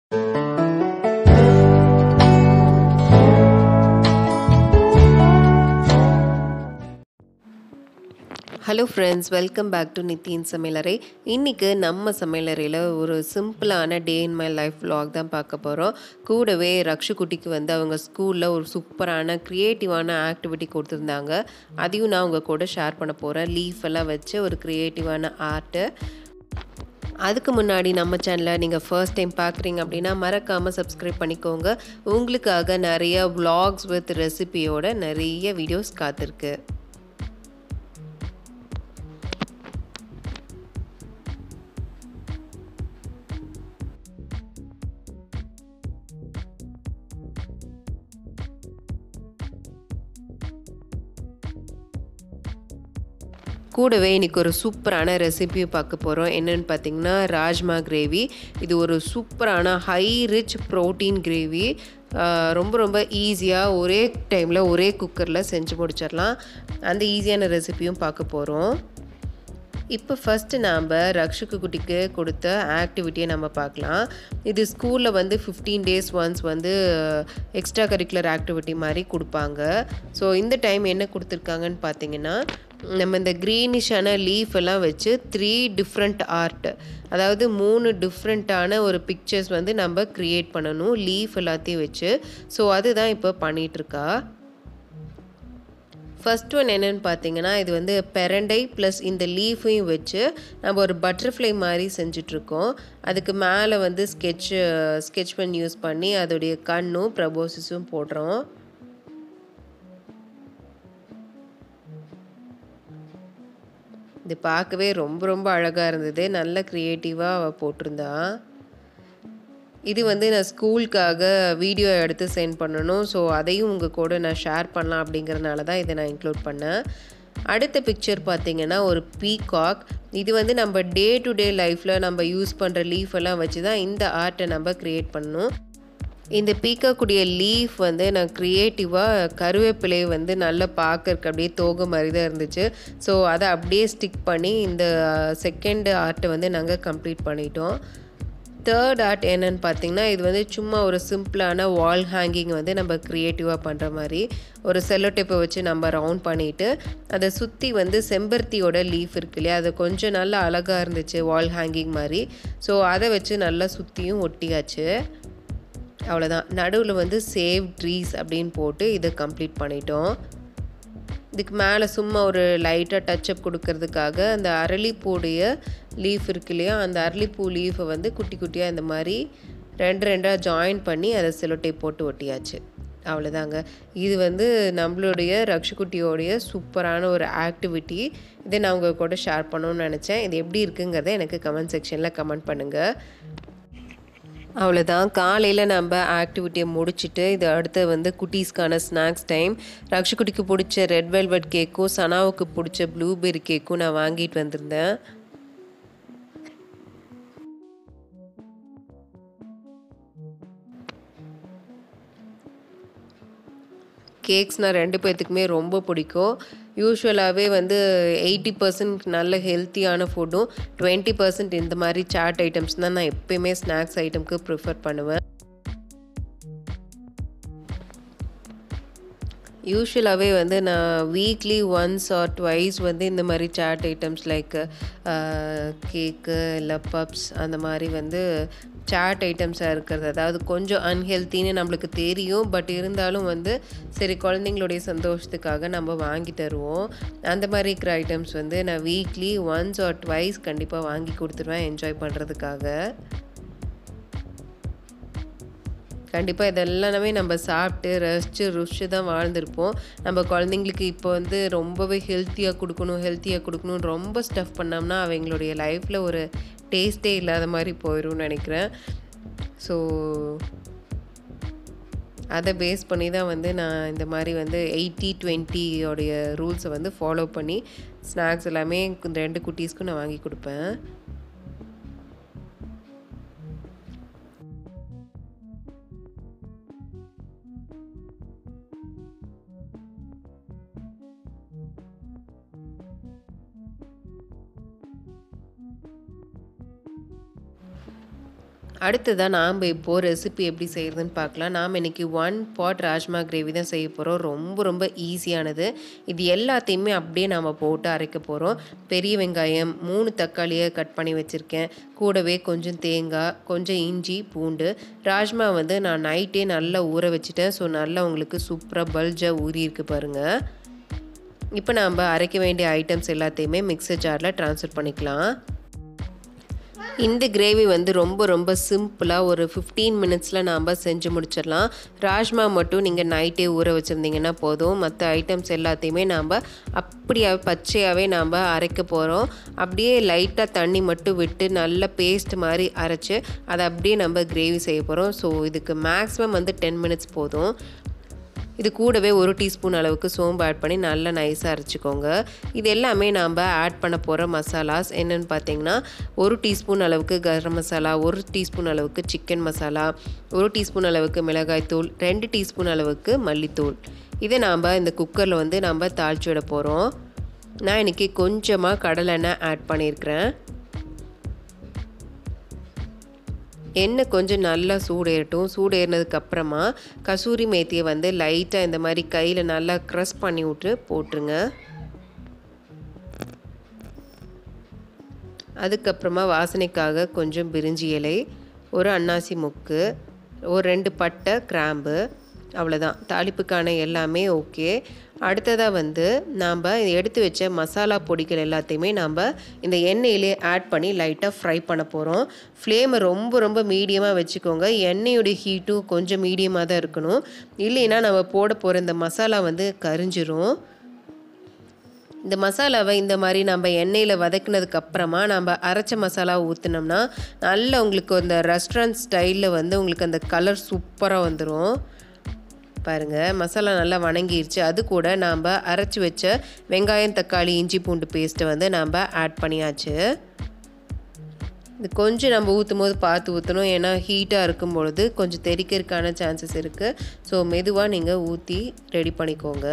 hello friends welcome back to நித்தின் சமையலறை இன்றைக்கி நம்ம சமையலறையில் ஒரு சிம்பிளான day in my life vlog தான் பார்க்க போகிறோம் கூடவே ரக்ஷு குட்டிக்கு வந்து அவங்க ஸ்கூலில் ஒரு சூப்பரான க்ரியேட்டிவான ஆக்டிவிட்டி கொடுத்துருந்தாங்க அதையும் நான் உங்கள் கூட ஷேர் பண்ண போகிறேன் லீஃப் எல்லாம் வச்சு ஒரு க்ரியேட்டிவான ஆர்ட்டு அதுக்கு முன்னாடி நம்ம சேனலை நீங்கள் ஃபர்ஸ்ட் டைம் பார்க்குறீங்க அப்படின்னா மறக்காமல் சப்ஸ்கிரைப் பண்ணிக்கோங்க உங்களுக்காக நிறைய vlogs வித் ரெசிபியோட நிறைய வீடியோஸ் காத்திருக்கு கூடவே இன்றைக்கி ஒரு சூப்பரான ரெசிபி பார்க்க போகிறோம் என்னென்னு பார்த்தீங்கன்னா ராஜ்மா கிரேவி இது ஒரு சூப்பரான ஹை ரிச் ப்ரோட்டீன் கிரேவி ரொம்ப ரொம்ப ஈஸியாக ஒரே டைமில் ஒரே குக்கரில் செஞ்சு முடிச்சிடலாம் அந்த ஈஸியான ரெசிபியும் பார்க்க போகிறோம் இப்போ ஃபஸ்ட்டு நாம் ரக்ஷுக்கு குட்டிக்கு கொடுத்த ஆக்டிவிட்டியை நம்ம பார்க்கலாம் இது ஸ்கூலில் வந்து ஃபிஃப்டீன் டேஸ் ஒன்ஸ் வந்து எக்ஸ்ட்ரா கரிக்குலர் ஆக்டிவிட்டி மாதிரி கொடுப்பாங்க ஸோ இந்த டைம் என்ன கொடுத்துருக்காங்கன்னு பார்த்தீங்கன்னா நம்ம இந்த க்ரீனிஷான லீஃப் எல்லாம் வச்சு த்ரீ டிஃப்ரெண்ட் ஆர்ட் அதாவது மூணு டிஃப்ரெண்ட்டான ஒரு பிக்சர்ஸ் வந்து நம்ம க்ரியேட் பண்ணணும் லீஃப் எல்லாத்தையும் வச்சு ஸோ அதுதான் இப்போ பண்ணிகிட்ருக்கா ஃபஸ்ட் ஒன் என்னென்னு பார்த்தீங்கன்னா இது வந்து பெரண்டை ப்ளஸ் இந்த லீஃபையும் வச்சு நம்ம ஒரு பட்டர்ஃப்ளை மாதிரி செஞ்சிட்ருக்கோம் அதுக்கு மேலே வந்து ஸ்கெட்ச் ஸ்கெட்ச் பென் யூஸ் பண்ணி அதோடைய கண்ணும் ப்ரபோசிஸும் போடுறோம் இது பார்க்கவே ரொம்ப ரொம்ப அழகாக இருந்தது நல்ல க்ரியேட்டிவாக அவள் போட்டிருந்தா இது வந்து நான் ஸ்கூலுக்காக வீடியோ எடுத்து சென்ட் பண்ணணும் ஸோ அதையும் உங்கள் கூட நான் ஷேர் பண்ணலாம் அப்படிங்கிறனால தான் இதை நான் இன்க்ளூட் பண்ணேன் அடுத்த பிக்சர் பார்த்தீங்கன்னா ஒரு பீகாக் இது வந்து நம்ம டே டு டே லைஃப்பில் நம்ம யூஸ் பண்ணுற லீஃப் எல்லாம் வச்சு தான் இந்த ஆர்ட்டை நம்ம க்ரியேட் பண்ணணும் இந்த பீக்காக்குடைய லீஃப் வந்து நான் க்ரியேட்டிவாக கருவேப்பிலை வந்து நல்லா பார்க்கறக்கு அப்படியே தோகை மாதிரி தான் இருந்துச்சு ஸோ அதை அப்படியே ஸ்டிக் பண்ணி இந்த செகண்ட் ஆர்ட்டை வந்து நாங்கள் கம்ப்ளீட் பண்ணிட்டோம் தேர்ட் ஆர்ட் என்னன்னு பார்த்தீங்கன்னா இது வந்து சும்மா ஒரு சிம்பிளான வால் ஹேங்கிங் வந்து நம்ம க்ரியேட்டிவாக பண்ணுற மாதிரி ஒரு செல்லோ டேப்பை வச்சு நம்ம ரவுண்ட் பண்ணிவிட்டு அதை சுற்றி வந்து செம்பருத்தியோட லீஃப் இருக்கு இல்லையா அது கொஞ்சம் நல்லா அழகாக இருந்துச்சு வால் ஹேங்கிங் மாதிரி ஸோ அதை வச்சு நல்லா சுற்றியும் ஒட்டியாச்சு அவ்வளோதான் நடுவில் வந்து சேவ் ட்ரீஸ் அப்படின்னு போட்டு இதை கம்ப்ளீட் பண்ணிட்டோம் இதுக்கு மேலே சும்மா ஒரு லைட்டாக டச்சப் கொடுக்கறதுக்காக அந்த அரளிப்பூடைய லீஃப் இருக்கு இல்லையா அந்த அரளிப்பூ லீஃபை வந்து குட்டி குட்டியாக இந்த மாதிரி ரெண்டு ரெண்டாக ஜாயின் பண்ணி அதை செலோட்டை போட்டு ஒட்டியாச்சு அவ்வளோதாங்க இது வந்து நம்மளுடைய ரக்ஷகுட்டியோடைய சூப்பரான ஒரு ஆக்டிவிட்டி இதை நான் உங்கள் கூட ஷேர் பண்ணணும்னு நினச்சேன் இது எப்படி இருக்குங்கிறத எனக்கு கமெண்ட் செக்ஷனில் கமெண்ட் பண்ணுங்கள் அவ்வளோதான் காலையில் நம்ம ஆக்டிவிட்டியை முடிச்சுட்டு இது அடுத்து வந்து குட்டீஸ்க்கான ஸ்நாக்ஸ் டைம் ரக்ஷகுட்டிக்கு பிடிச்ச ரெட் வெல்வெட் கேக்கும் சனாவுக்கு பிடிச்ச ப்ளூபெரி கேக்கும் நான் வாங்கிட்டு வந்திருந்தேன் கேக்ஸ்னால் ரெண்டு பேர்த்துக்குமே ரொம்ப பிடிக்கும் யூஸ்வலாகவே வந்து எயிட்டி பர்சன்ட் நல்ல ஹெல்த்தியான ஃபுட்டும் டுவெண்ட்டி பர்சன்ட் இந்த மாதிரி சாட் ஐட்டம்ஸ் தான் நான் எப்பயுமே ஸ்நாக்ஸ் ஐட்டம்க்கு ப்ரிஃபர் பண்ணுவேன் யூஸ்வலாகவே வந்து நான் வீக்லி ஒன்ஸ் ஆர் ட்வைஸ் வந்து இந்த மாதிரி சாட் ஐட்டம்ஸ் லைக் கேக்கு இல்லை பப்ஸ் அந்த மாதிரி வந்து சாட் ஐட்டம்ஸாக இருக்கிறது அதாவது கொஞ்சம் அன்ஹெல்த்தின்னு நம்மளுக்கு தெரியும் பட் இருந்தாலும் வந்து சரி குழந்தைங்களுடைய சந்தோஷத்துக்காக நம்ம வாங்கி தருவோம் அந்த மாதிரி இருக்கிற ஐட்டம்ஸ் வந்து நான் வீக்லி ஒன்ஸ் ஆர் ட்வைஸ் கண்டிப்பாக வாங்கி கொடுத்துருவேன் என்ஜாய் பண்ணுறதுக்காக கண்டிப்பாக இதெல்லாமே நம்ம சாப்பிட்டு ரசித்து ருசிச்சு தான் வாழ்ந்திருப்போம் நம்ம குழந்தைங்களுக்கு இப்போ வந்து ரொம்பவே ஹெல்த்தியாக கொடுக்கணும் ஹெல்த்தியாக கொடுக்கணும் ரொம்ப ஸ்டஃப் பண்ணோம்னா அவங்களுடைய லைஃப்பில் ஒரு டேஸ்ட்டே இல்லாத மாதிரி போயிடும்னு நினைக்கிறேன் ஸோ அதை பேஸ் பண்ணி தான் வந்து நான் இந்த மாதிரி வந்து எயிட்டி டுவெண்ட்டியோடைய ரூல்ஸை வந்து ஃபாலோ பண்ணி ஸ்நாக்ஸ் எல்லாமே ரெண்டு குட்டீஸ்க்கும் நான் வாங்கி கொடுப்பேன் அடுத்ததாக நாம் இப்போது ரெசிபி எப்படி செய்கிறதுன்னு பார்க்கலாம் நாம் இன்றைக்கி ஒன் பாட் ராஜ்மா கிரேவி தான் செய்ய போகிறோம் ரொம்ப ரொம்ப ஈஸியானது இது எல்லாத்தையுமே அப்படியே நாம் போட்டு அரைக்க போகிறோம் பெரிய வெங்காயம் மூணு தக்காளியை கட் பண்ணி வச்சுருக்கேன் கூடவே கொஞ்சம் தேங்காய் கொஞ்சம் இஞ்சி பூண்டு ராஜ்மா வந்து நான் நைட்டே நல்லா ஊற வச்சுட்டேன் ஸோ நல்லா உங்களுக்கு சூப்பராக பல்ஜாக ஊறியிருக்கு பாருங்கள் இப்போ நாம் அரைக்க வேண்டிய ஐட்டம்ஸ் எல்லாத்தையுமே மிக்சர் ஜாரில் ட்ரான்ஸ்ஃபர் பண்ணிக்கலாம் இந்த கிரேவி வந்து ரொம்ப ரொம்ப சிம்பிளாக ஒரு ஃபிஃப்டீன் மினிட்ஸில் நாம் செஞ்சு முடிச்சிடலாம் ராஜ்மா மட்டும் நீங்கள் நைட்டே ஊற வச்சுருந்தீங்கன்னா போதும் மற்ற ஐட்டம்ஸ் எல்லாத்தையுமே நாம் அப்படியே பச்சையாகவே நாம் அரைக்க போகிறோம் அப்படியே லைட்டாக தண்ணி மட்டும் விட்டு நல்ல பேஸ்ட் மாதிரி அரைச்சி அதை அப்படியே நம்ம கிரேவி செய்ய போகிறோம் ஸோ இதுக்கு மேக்ஸிமம் வந்து டென் மினிட்ஸ் போதும் இது கூடவே ஒரு டீஸ்பூன் அளவுக்கு சோம்பு ஆட் பண்ணி நல்லா நைஸாக அரைச்சிக்கோங்க இது எல்லாமே நாம் ஆட் பண்ண போகிற மசாலாஸ் என்னென்னு பார்த்தீங்கன்னா ஒரு டீஸ்பூன் அளவுக்கு கரம் மசாலா ஒரு டீஸ்பூன் அளவுக்கு சிக்கன் மசாலா ஒரு டீஸ்பூன் அளவுக்கு மிளகாய்த்தூள் ரெண்டு டீஸ்பூன் அளவுக்கு மல்லித்தூள் இதை நாம் இந்த குக்கரில் வந்து நம்ம தாளிச்சு விட போகிறோம் நான் இன்றைக்கி கொஞ்சமாக கடலெண்ணெய் ஆட் பண்ணியிருக்கிறேன் எண்ணெய் கொஞ்சம் நல்லா சூடேறட்டும் சூடேறினதுக்கு அப்புறமா கசூரி மேத்தியை வந்து லைட்டாக இந்த மாதிரி கையில் நல்லா க்ரஷ் பண்ணி விட்டு போட்டுருங்க அதுக்கப்புறமா வாசனைக்காக கொஞ்சம் பிரிஞ்சி இலை ஒரு அன்னாசி முக்கு ஒரு ரெண்டு பட்டை கிராம்பு அவ்வளோதான் தாளிப்புக்கான எல்லாமே ஓகே அடுத்ததாக வந்து நாம் எடுத்து வச்ச மசாலா பொடிகள் எல்லாத்தையுமே நாம் இந்த எண்ணெயிலே ஆட் பண்ணி லைட்டாக ஃப்ரை பண்ண போகிறோம் ஃப்ளேமை ரொம்ப ரொம்ப மீடியமாக வச்சுக்கோங்க எண்ணெயோடைய ஹீட்டும் கொஞ்சம் மீடியமாக தான் இருக்கணும் இல்லைன்னா நம்ம போட போகிற இந்த மசாலா வந்து கரிஞ்சிரும் இந்த மசாலாவை இந்த மாதிரி நம்ம எண்ணெயில் வதக்கினதுக்கு அப்புறமா நம்ம அரைச்ச மசாலா ஊற்றினோம்னா நல்ல உங்களுக்கு அந்த ரெஸ்டாரண்ட் ஸ்டைலில் வந்து உங்களுக்கு அந்த கலர் சூப்பராக வந்துடும் பாருங்கள் மசாலா நல்லா வணங்கிருச்சு அது கூட நாம் அரைச்சி வச்ச வெங்காயம் தக்காளி இஞ்சி பூண்டு பேஸ்ட்டை வந்து நாம் ஆட் பண்ணியாச்சு இது கொஞ்சம் நம்ம ஊற்றும் போது பார்த்து ஊற்றணும் ஏன்னா ஹீட்டாக இருக்கும் பொழுது கொஞ்சம் தெறிக்கிறதுக்கான சான்சஸ் இருக்குது ஸோ மெதுவாக நீங்கள் ஊற்றி ரெடி பண்ணிக்கோங்க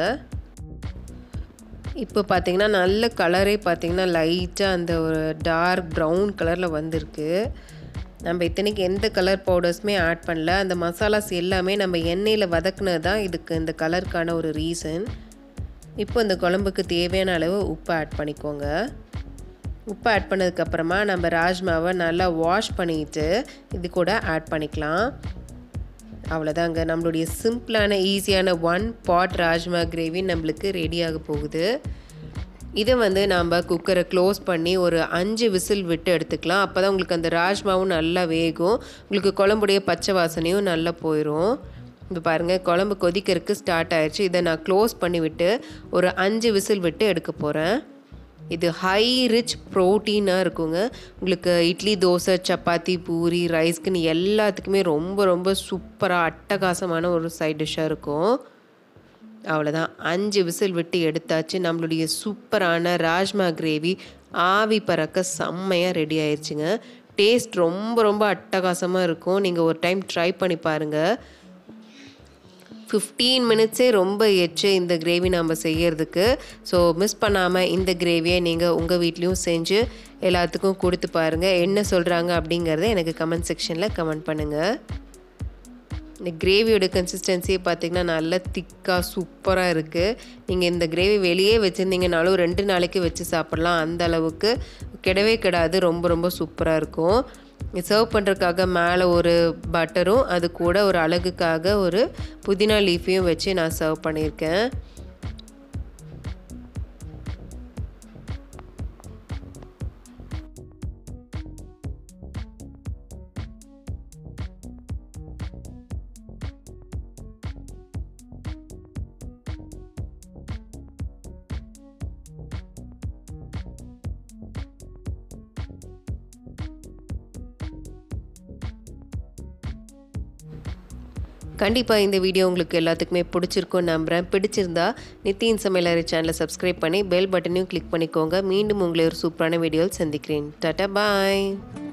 இப்போ பார்த்தீங்கன்னா நல்ல கலரே பார்த்தீங்கன்னா லைட்டாக அந்த ஒரு டார்க் ப்ரௌன் கலரில் வந்திருக்கு நம்ம இத்தனைக்கு எந்த கலர் பவுடர்ஸுமே ஆட் பண்ணல அந்த மசாலாஸ் எல்லாமே நம்ம எண்ணெயில் வதக்குனது தான் இதுக்கு இந்த கலருக்கான ஒரு ரீசன் இப்போ இந்த குழம்புக்கு தேவையான அளவு உப்பு ஆட் பண்ணிக்கோங்க உப்பு ஆட் பண்ணதுக்கப்புறமா நம்ம ராஜ்மாவை நல்லா வாஷ் பண்ணிட்டு இது கூட ஆட் பண்ணிக்கலாம் அவ்வளோதாங்க நம்மளுடைய சிம்பிளான ஈஸியான ஒன் பாட் ராஜ்மா கிரேவி நம்மளுக்கு ரெடியாக போகுது இதை வந்து நம்ம குக்கரை க்ளோஸ் பண்ணி ஒரு அஞ்சு விசில் விட்டு எடுத்துக்கலாம் அப்போ தான் உங்களுக்கு அந்த ராஜ்மாவும் நல்லா வேகும் உங்களுக்கு குழம்புடைய பச்சை வாசனையும் நல்லா போயிடும் இப்போ பாருங்கள் குழம்பு கொதிக்கிறதுக்கு ஸ்டார்ட் ஆயிடுச்சு இதை நான் க்ளோஸ் பண்ணி விட்டு ஒரு அஞ்சு விசில் விட்டு எடுக்க போகிறேன் இது ஹை ரிச் ப்ரோட்டீனாக இருக்குங்க உங்களுக்கு இட்லி தோசை சப்பாத்தி பூரி ரைஸ்க்குன்னு எல்லாத்துக்குமே ரொம்ப ரொம்ப சூப்பராக அட்டகாசமான ஒரு சைட் டிஷ்ஷாக இருக்கும் அவ்வளோதான் அஞ்சு விசில் விட்டு எடுத்தாச்சு நம்மளுடைய சூப்பரான ராஜ்மா கிரேவி ஆவி பறக்க செம்மையாக ரெடி ஆயிடுச்சுங்க டேஸ்ட் ரொம்ப ரொம்ப அட்டகாசமாக இருக்கும் நீங்கள் ஒரு டைம் ட்ரை பண்ணி பாருங்கள் ஃபிஃப்டீன் மினிட்ஸே ரொம்ப எச்சு இந்த கிரேவி நம்ம செய்யறதுக்கு ஸோ மிஸ் பண்ணாமல் இந்த கிரேவியை நீங்கள் உங்கள் வீட்லேயும் செஞ்சு எல்லாத்துக்கும் கொடுத்து பாருங்கள் என்ன சொல்கிறாங்க அப்படிங்கிறத எனக்கு கமெண்ட் செக்ஷனில் கமெண்ட் பண்ணுங்கள் இந்த கிரேவியோட கன்சிஸ்டன்சியே பார்த்திங்கன்னா நல்லா திக்காக சூப்பராக இருக்குது நீங்கள் இந்த கிரேவி வெளியே வச்சுருந்தீங்கனாலும் ரெண்டு நாளைக்கு வச்சு சாப்பிட்லாம் அந்த அளவுக்கு கிடவே கிடாது ரொம்ப ரொம்ப சூப்பராக இருக்கும் சர்வ் பண்ணுறதுக்காக மேலே ஒரு பட்டரும் அது கூட ஒரு அழகுக்காக ஒரு புதினா லீஃபையும் வச்சு நான் சர்வ் பண்ணியிருக்கேன் கண்டிப்பாக இந்த வீடியோ உங்களுக்கு எல்லாத்துக்குமே பிடிச்சிருக்கும்னு நம்புகிறேன் பிடிச்சிருந்தா நித்தியின் சமையலறை சேனலை சப்ஸ்கிரைப் பண்ணி பெல் பட்டனையும் கிளிக் பண்ணிக்கோங்க மீண்டும் உங்களை ஒரு சூப்பரான வீடியோவில் சந்திக்கிறேன் டாட்டா பாய்